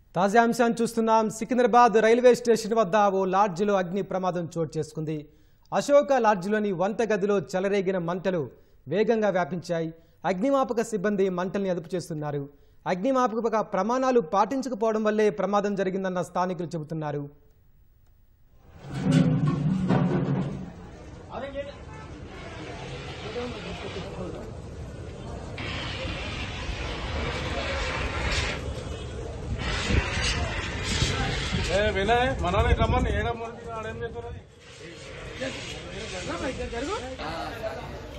తాజా అంశాన్ని చూస్తున్నాం సికింద్రాబాద్ రైల్వే స్టేషన్ వద్ద ఓ లాడ్జిలో అగ్ని ప్రమాదం చోటు చేసుకుంది అశోక లాడ్జిలోని వంట గదిలో చెలరేగిన మంటలు వేగంగా వ్యాపించాయి అగ్నిమాపక సిబ్బంది మంటల్ని అదుపు చేస్తున్నారు అగ్నిమాపక ప్రమాణాలు పాటించకపోవడం వల్లే ప్రమాదం జరిగిందన్న స్థానికులు చెబుతున్నారు ఏ వినయ్ మనోని రమ్మని ఏడమ్మని ఆడేం చేస్తున్నది